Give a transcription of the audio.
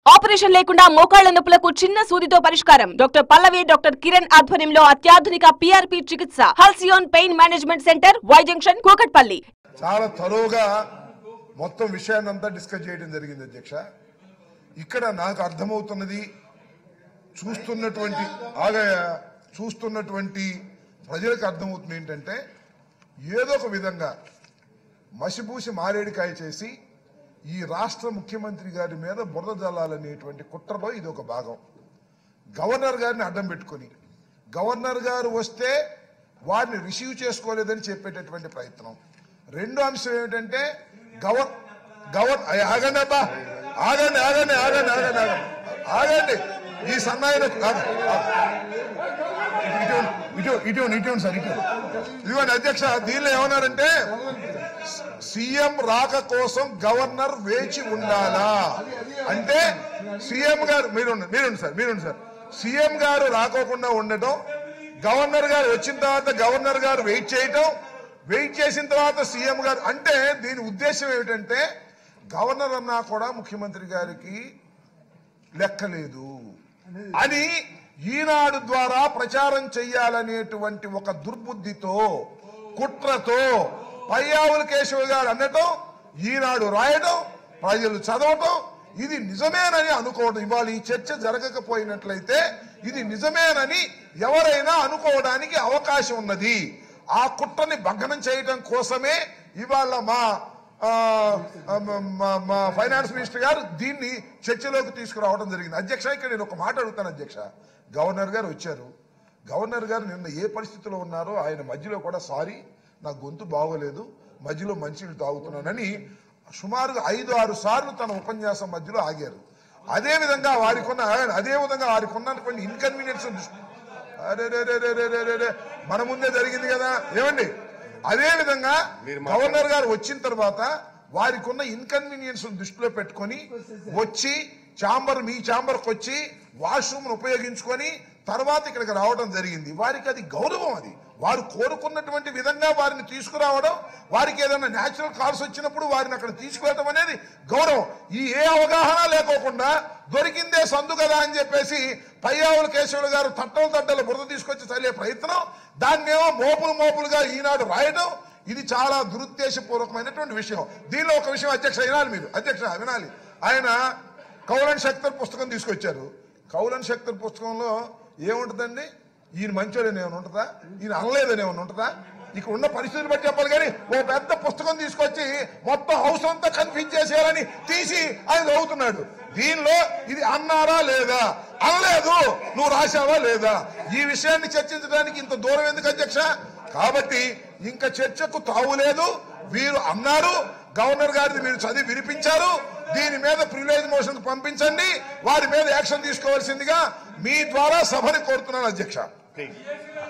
Operation లేకుండా మోకాళ్ల నొప్పులకు చిన్న సూదితో పరిష్కారం డాక్టర్ పల్లవి డాక్టర్ కిరణ్ ఆధ్వర్యంలో అత్యాధునిక పిఆర్పి చికిత్స Halcyon pain management centre Y junction Kukatpally చాలా తరువుగా మొత్తం విషయాన్ని అంతా డిస్కస్ చేయడం జరిగింది అధ్యక్ష ఇక్కడ నాకు అర్థమవుతున్నది చూస్తున్నటువంటి ఆగా చూస్తున్నటువంటి ప్రజలకు అర్థమవుతుంది ఏంటంటే ఏదో ఒక విధంగా మసిపూసి మారేడికాయ చేసి ఈ రాష్ట్ర ముఖ్యమంత్రి గారి మీద బురద జల్లాలనేటువంటి కుట్రలో ఇది ఒక భాగం గవర్నర్ గారిని అడ్డం పెట్టుకొని గవర్నర్ గారు వస్తే వారిని రిసీవ్ చేసుకోలేదని చెప్పేటటువంటి ప్రయత్నం రెండో అంశం ఏమిటంటే గవర్ గవర్ అయ్య, ఆగండి అబ్బా ఆగండి ఆగండి ఆగండి ఆగండి ఆగండి ఆగండి ఈ సన్నాయిన ఇటు ఇటు ఇటు ఇటు సార్ ఇటు ఇదిగోండి అధ్యక్ష దీనిలో ఏమన్నారంటే సీఎం రాక కోసం గవర్నర్ వేచి ఉండాలా అంటే సీఎం గారు మీరు మీరుండి సార్ మీరుండి సార్ సీఎం గారు రాకోకుండా ఉండటం గవర్నర్ గారు వచ్చిన తర్వాత గవర్నర్ గారు వెయిట్ చేయటం వెయిట్ చేసిన తర్వాత సీఎం గారు అంటే దీని ఉద్దేశం ఏమిటంటే గవర్నర్ అన్నా కూడా ముఖ్యమంత్రి గారికి లెక్కలేదు అని ఈనాడు ద్వారా ప్రచారం చెయ్యాలనేటువంటి ఒక దుర్బుద్ధితో కుట్రతో పయ్యావుల కేశవ గారు అనటం ఈనాడు రాయడం ప్రజలు చదవటం ఇది నిజమేనని అనుకోవడం ఇవాళ ఈ చర్చ జరగకపోయినట్లయితే ఇది నిజమేనని ఎవరైనా అనుకోవడానికి అవకాశం ఉన్నది ఆ కుట్రని భగ్నం చేయడం కోసమే ఇవాళ మా ఆ, మా- మా- మా ఫైనాన్స్ మినిస్టర్ గారు దీన్ని చర్చలోకి తీసుకురావడం జరిగింది అధ్యక్ష ఇక్కడ నేను ఒక మాట అడుగుతాను అధ్యక్ష గవర్నర్ గారు వచ్చారు గవర్నర్ గారు నిన్న ఏ పరిస్థితిలో ఉన్నారో ఆయన మధ్యలో కూడా సారీ నా గొంతు బాగోలేదు మధ్యలో మంచినీళ్ళు తాగుతున్నానని సుమారుగా ఐదు ఆరు సార్లు తన ఉపన్యాసం మధ్యలో ఆగారు అదే విధంగా వారికి ఉన్న అదే విధంగా వారికి ఉన్నటువంటి ఇన్కన్వీనియన్స్ అరే రే రే రే రే రే రే రే. మన ముందే జరిగింది కదా ఏమండి అదే విధంగా గవర్నర్ గారు వచ్చిన తర్వాత వారికి ఉన్న ఇన్కన్వీనియన్స్ దృష్టిలో పెట్టుకొని వచ్చి చాంబర్ మీ చాంబర్కి వచ్చి వాష్రూమ్ ఉపయోగించుకొని తర్వాత ఇక్కడికి రావడం జరిగింది వారికి అది గౌరవం అది వారు కోరుకున్నటువంటి విధంగా వారిని తీసుకురావడం వారికి ఏదైనా న్యాచురల్ కాల్స్ వచ్చినప్పుడు వారిని అక్కడ తీసుకువెళ్ళడం అనేది గౌరవం ఈ ఏ అవగాహన లేకోకుండా దొరికిందే సందు కదా అని చెప్పేసి పయ్యావుల కేశవులు గారు తట్టలు తట్టలు బురద తీసుకొచ్చి చల్లే ప్రయత్నం దాన్నేమో మోపులు మోపులుగా ఈనాడు రాయడం ఇది చాలా దురుద్దేశపూర్వకమైనటువంటి విషయం దీనిలో ఒక విషయం అధ్యక్ష వినాలి మీరు అధ్యక్ష వినాలి ఆయన కౌలన్ శక్తర్ పుస్తకం తీసుకొచ్చారు కౌలన్ శక్తర్ పుస్తకంలో ఏముంటుందండి ఈయన మంచోడని ఏమైనా ఉంటుందా ఈయన అనలేదని ఏమైనా ఉంటుందా ఇక్కడ ఉన్న పరిస్థితులు బట్టి చెప్పాలి కానీ ఓ పెద్ద పుస్తకం తీసుకొచ్చి మొత్తం హౌస్ అంతా కన్ఫ్యూజ్ చేసేయాలని తీసి ఆయన చదువుతున్నాడు దీనిలో ఇది అన్నారా లేదా అనలేదు నువ్వు రాశావా లేదా ఈ విషయాన్ని చర్చించడానికి ఇంత దూరం ఎందుకు అధ్యక్ష కాబట్టి ఇంకా చర్చకు తావులేదు వీరు అన్నారు గవర్నర్ గారిని మీరు చదివి వినిపించారు దీని మీద ప్రివిలేజ్ మోషన్ పంపించండి వారి మీద యాక్షన్ తీసుకోవాల్సిందిగా మీ ద్వారా సభని కోరుతున్నాను అధ్యక్ష